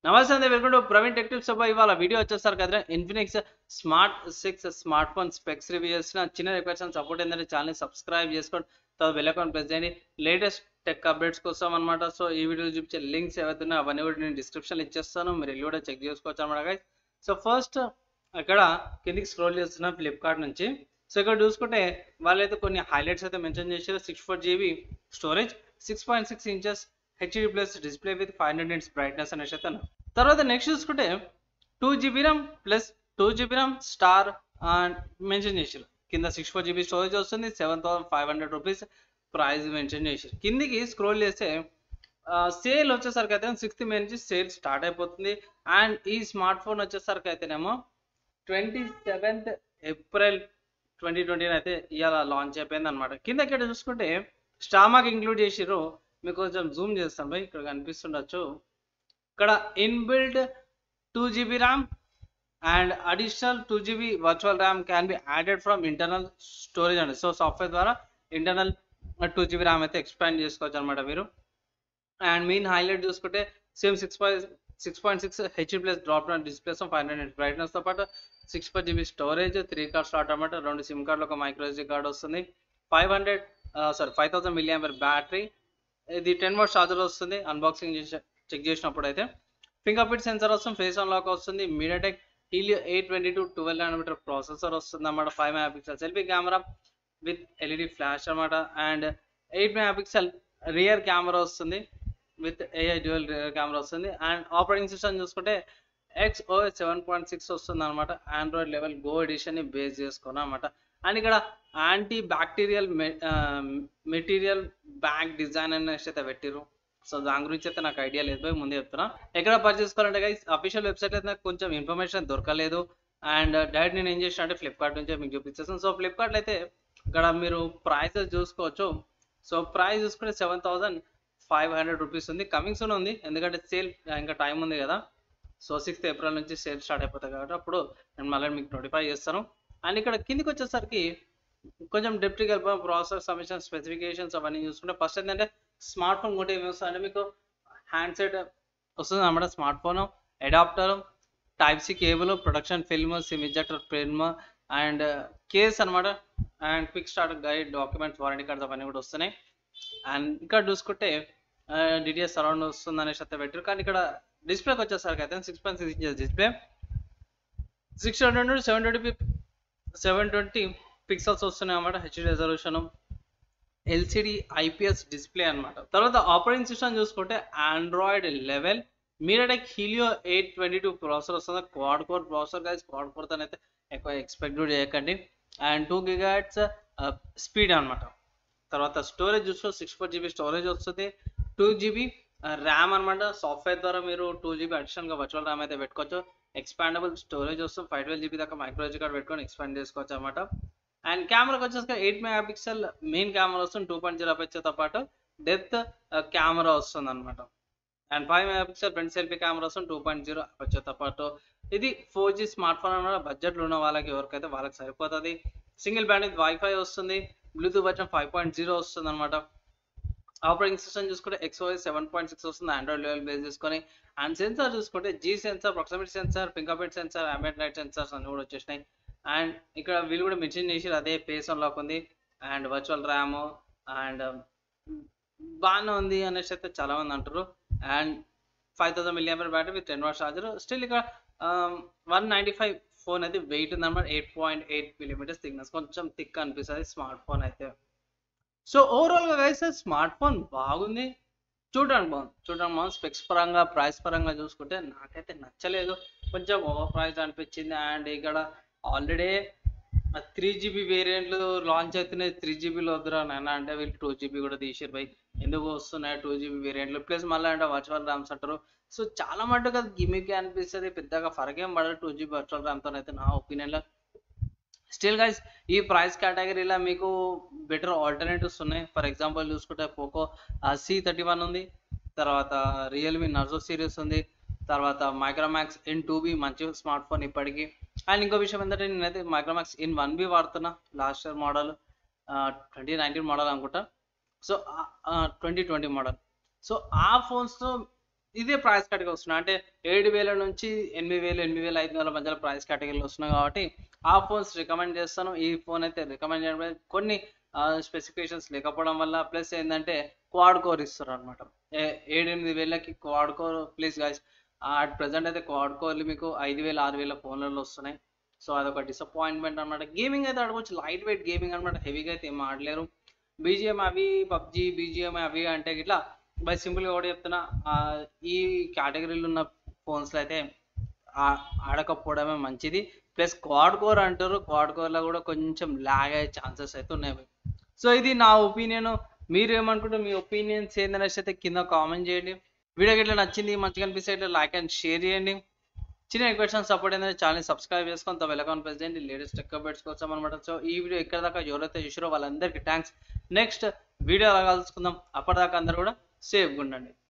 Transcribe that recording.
నమస్తే అండి welcome to Praveen tech tips అబ్బా ఇవాళ వీడియో వచ్చేస్తారు కదా Infinix smart six smart phone specs review చేసిన చిన్న రిక్వెస్ట్ అండ్ సపోర్ట్ ఏంటంటే ఛానల్ సబ్స్క్రైబ్ చేసుకోండి తర్వాత బెల్ అకౌంట్ ప్రెస్ చేయండి లేటెస్ట్ టెక్ అప్డేట్స్ కోసం అనమాట సో ఈ వీడియోలో చూపించే లింక్స్ ఏవైతే ఉన్నాయో అవన్నీ కూడా నేను డిస్క్రిప్షన్లో ఇచ్చేస్తాను మీరు వెళ్ళి కూడా చెక్ చేసుకోవచ్చు అనమాట guys. సో ఫస్ట్ ఇక్కడ కిందికి స్క్రోల్ చేస్తున్నా ఫ్లిప్కార్ట్ నుంచి సో ఇక్కడ చూసుకుంటే వాళ్ళైతే కొన్ని హైలైట్స్ అయితే మెన్షన్ చేశారు six four GB storage six point six inches HD plus display with five hundred nits brightness అనేసి అయితే అన్నారు. తర్వాత నెక్స్ట్ చూసుకుంటే two GB RAM plus two GB RAM star mention చేశారు కింద సిక్స్ ఫోర్ జీబీ స్టోరేజ్ వస్తుంది seven thousand five hundred rupees price mention చేశారు కిందికి స్క్రోల్ చేస్తే సేల్ వచ్చేసరికి అయితే సిక్స్త్ మే నుంచి సేల్ స్టార్ట్ అయిపోతుంది అండ్ ఈ స్మార్ట్ ఫోన్ వచ్చేసరికి అయితేనేమో twenty seventh April twenty twenty అయితే ఇవాళ లాంచ్ అయిపోయింది అనమాట కింద ఇక్కడ చూసుకుంటే స్టామాక్ ఇంక్లూడ్ చేసిర్రు మీకు కొంచెం జూమ్ చేస్తాను బై ఇక్కడ కనిపిస్తుండొచ్చు ఇక్కడ inbuilt two GB RAM and additional two GB virtual RAM can be added from internal storage అండి సో సాఫ్ట్వేర్ ద్వారా ఇంటర్నల్ టూ జీబీ ర్యామ్ అయితే ఎక్స్పాండ్ చేసుకోవచ్చు అనమాట మీరు అండ్ మెయిన్ హైలైట్ చూసుకుంటే same six point six point six HD plus drop down displays five hundred బ్రైట్నెస్తో పాటు six four GB storage three card slot అనమాట రెండు సిమ్ కార్డులు ఒక మైక్రో ఎస్డీ కార్డ్ వస్తుంది five hundred sorry five thousand million battery ఇది ten watt charger వస్తుంది unboxing చేసి చెక్ చేసినప్పుడు అయితే ఫింగర్ ప్రింట్ సెన్సర్ వస్తుంది ఫేస్ అన్లాక్ వస్తుంది MediaTek Helio eight twenty two twelve nanometer processor వస్తుంది అన్నమాట five mega pixel selfie camera with LED flash అనమాట and eight mega pixel rear camera వస్తుంది with AI dual rear camera వస్తుంది and operating system చూసుకుంటే X OS seven point six వస్తుంది అనమాట Android level go ఎడిషన్ని base చేసుకుని అనమాట and ఇక్కడ anti bacterial material bag design అనేసి అయితే పెట్టిరు సో దాని గురించి అయితే నాకు ఐడియా లేదు పోయి ముందే చెప్తున్నా ఎక్కడ పర్చేస్ చేసుకోవాలంటే గైస్ అఫీషియల్ వెబ్సైట్ అయితే నాకు కొంచెం ఇన్ఫర్మేషన్ దొరకలేదు అండ్ డైరెక్ట్ నేను ఏం చేసిన అంటే ఫ్లిప్కార్ట్ నుంచి మీకు చూపించేస్తాను సో ఫ్లిప్కార్ట్ అయితే ఇక్కడ మీరు ప్రైసెస్ చూసుకోవచ్చు సో ప్రైస్ చూసుకుంటే seven thousand five hundred rupees ఉంది కమింగ్ సూన్ ఉంది ఎందుకంటే సేల్ ఇంకా టైం ఉంది కదా సో సిక్స్త్ ఏప్రిల్ నుంచి సేల్ స్టార్ట్ అయిపోతాయి కాబట్టి అప్పుడు నేను మళ్ళీ మీకు నోటిఫై చేస్తాను అండ్ ఇక్కడ కిందికి వచ్చేసరికి కొంచెం డెప్ట్కి వెళ్ళిపోయి ప్రాసెస్ సబ్మిషన్ స్పెసిఫికేషన్స్ అవన్నీ చూసుకుంటే ఫస్ట్ ఏంటంటే స్మార్ట్ ఫోన్ కూడా ఏమి వస్తుంది అంటే మీకు హ్యాండ్సెట్ వస్తుంది అనమాట smart phone adapter type C cable production film SIM ejector film and case అనమాట and quick start guide documents warranty cards అవన్నీ కూడా వస్తున్నాయి అండ్ ఇక్కడ చూసుకుంటే డిటిఎస్ సరౌండ్ వస్తుంది అనేసి అయితే పెట్టారు కానీ ఇక్కడ డిస్ప్లేకి వచ్చేసరికి అయితే six point six inches display six hundred seven twenty seven twenty pixels వస్తున్నాయి అన్నమాట HD resolution LCD IPS display అనమాట తర్వాత ఆపరేటింగ్ సిస్టమ్ చూసుకుంటే Android level MediaTek Helio eight twenty two processor వస్తుంది quad core processor guys quad core అయితే ఎక్కువ expect చేయకండి and two గిగాట్స్ speed అనమాట తర్వాత స్టోరేజ్ చూసుకో సిక్స్ ఫోర్ జీబీ స్టోరేజ్ వస్తుంది టూ జీబీ ర్యామ్ అనమాట సాఫ్ట్వేర్ ద్వారా మీరు టూ జీబీ అడిషనల్గా వర్చువల్ ర్యామ్ అయితే పెట్టుకోవచ్చు ఎక్స్పాండబుల్ స్టోరేజ్ వస్తుంది ఫైవ్ ట్వెల్వ్ జీబీ దాకా మైక్రో ఎస్డీ కార్డ్ పెట్టుకొని ఎక్స్పాండ్ చేసుకోవచ్చు అనమాట అండ్ కెమెరాకి వచ్చేసి eight mega pixel main camera వస్తుంది టూ పాయింట్ జీరో వచ్చేతో పాటు డెత్ కెమెరా వస్తుంది అనమాట and five mega pixel front selfie camera వస్తుంది టూ పాయింట్ జీరో వచ్చేతో పాటు ఇది ఫోర్ జీ స్మార్ట్ ఫోన్ అనమాట బడ్జెట్లో ఉన్న వాళ్ళకి ఎవరికైతే వాళ్ళకి సరిపోతుంది సింగిల్ బ్యాండ్ వైఫై వస్తుంది Bluetooth version five point zero వస్తుంది అనమాట ఆపరేటింగ్ సిస్టమ్ చూసుకుంటే ఎక్స్ఓఎస్ సెవెన్ పాయింట్ సిక్స్ వస్తుంది ఆండ్రాయిడ్ లెవెల్ బేస్ చేసుకొని అండ్ సెన్సార్ చూసుకుంటే G sensor proximity sensor finger print sensor ambient light sensors అన్ని కూడా వచ్చేసినాయి అండ్ ఇక్కడ వీళ్ళు కూడా మెన్షన్ చేసి అదే ఫేస్ అన్లాక్ ఉంది అండ్ వర్చువల్ ర్యామ్ అండ్ బాగానే ఉంది అనేసి అయితే చాలా మంది అంటారు and five thousand million battery with ten watt charger still ఇక్కడ వన్ నైంటీ ఫైవ్ ఫోన్ అయితే వెయిట్ ఉందన్నమాట eight point eight millimetres thickness కొంచెం థిక్ అనిపిస్తుంది స్మార్ట్ ఫోన్ అయితే సో ఓవరాల్గా అయితే స్మార్ట్ ఫోన్ బాగుంది చూడడానికి బాగుంది చూడడానికి బాగుంది స్పెక్స్ పరంగా ప్రైస్ పరంగా చూసుకుంటే నాకైతే నచ్చలేదు కొంచెం ఓవర్ ప్రైస్ అనిపించింది అండ్ ఇక్కడ ఆల్రెడీ త్రీ జీబీ వేరియంట్లు లాంచ్ అవుతున్నాయి త్రీ జీబీలో వద్దురా నాన్న అంటే వీళ్ళు టూ జీబీ కూడా తీసారు బై ఎందుకు వస్తున్నాయి టూ జీబీ వేరియంట్లు ప్లస్ మళ్ళీ అంటే వర్చువల్ ర్యామ్స్ అంటారు సో చాలా మటుకు అది గిమిక్ అనిపిస్తుంది పెద్దగా ఫరక్ ఏం పడదు టూ జీబీ వర్చువల్ ర్యామ్తో అయితే నా ఒపీనియన్లో స్టిల్ గైస్ ఈ ప్రైస్ కేటగిరీలో మీకు బెటర్ ఆల్టర్నేటివ్స్ ఉన్నాయి ఫర్ ఎగ్జాంపుల్ చూసుకుంటే పోకో సి థర్టీ వన్ ఉంది తర్వాత రియల్మీ నర్జో సిరీస్ ఉంది తర్వాత మైక్రోమాక్స్ ఇన్ టూ బి మంచి స్మార్ట్ ఫోన్ ఇప్పటికీ అండ్ ఇంకో విషయం ఏంటంటే నేనైతే మైక్రోమాక్స్ ఇన్ వన్ బి వాడుతున్నా last year model twenty nineteen model అనుకుంటా so twenty twenty model so ఆ ఫోన్స్తో ఇదే ప్రైస్ కేటగిరీ వస్తున్నాయి అంటే ఏడు వేల నుంచి ఎనిమిది వేలు ఎనిమిది వేల ఐదు వందల మధ్యలో ప్రైస్ కేటగిరీలో వస్తున్నాయి కాబట్టి ఆ ఫోన్స్ రికమెండ్ చేస్తాను ఈ ఫోన్ అయితే రికమెండ్ చేయడం లేదు. కొన్ని స్పెసిఫికేషన్స్ లేకపోవడం వల్ల ప్లస్ ఏంటంటే క్వాడ్ కోర్ ఇస్తారు అనమాట ఏడు ఎనిమిది వేలకి quad core please guys at present అయితే క్వాడ్ కోర్లు మీకు ఐదు వేల ఆరు వేల ఫోన్లలో వస్తున్నాయి సో అదొక డిసప్పాయింట్మెంట్ అనమాట గేమింగ్ అయితే ఆడుకోవచ్చు లైట్ వెయిట్ గేమింగ్ అనమాట హెవీగా అయితే ఏం ఆడలేరు బీజిఎం అవి పబ్జి బీజిఎం అవి అంటే ఇట్లా బై సింపుల్గా కూడా చెప్తున్నా ఆ, ఈ కేటగిరీలో ఉన్న ఫోన్స్లో అయితే ఆ- ఆడకపోవడమే మంచిది ప్లస్ క్వాడ్ కోర్ అంటారు క్వాడ్ కోర్లో కూడా కొంచెం లాగ్ అయ్యే ఛాన్సెస్ అయితే ఉన్నాయి సో ఇది నా ఒపీనియన్ మీరు ఏమనుకుంటారు మీ ఒపీనియన్స్ ఏందనేసి అయితే కింద కామెంట్ చేయండి వీడియో ఇట్లా నచ్చింది మంచిగా అనిపిస్తే ఇట్లా లైక్ అండ్ షేర్ చేయండి చిన్న క్వశ్చన్ సపోర్ట్ ఏంటంటే ఛానల్ సబ్స్క్రైబ్ చేసుకొని తమ అకౌంట్ ప్రెస్ చేయండి లేటెస్ట్ టెక్ అప్డేట్స్ కోసం అనమాట సో ఈ వీడియో ఇక్కడ దాకా ఎవరైతే చూసారో వాళ్ళందరికీ థ్యాంక్స్ నెక్స్ట్ వీడియో కలుసుకుందాం అప్పటిదాకా అందరూ కూడా సేఫ్గా ఉండండి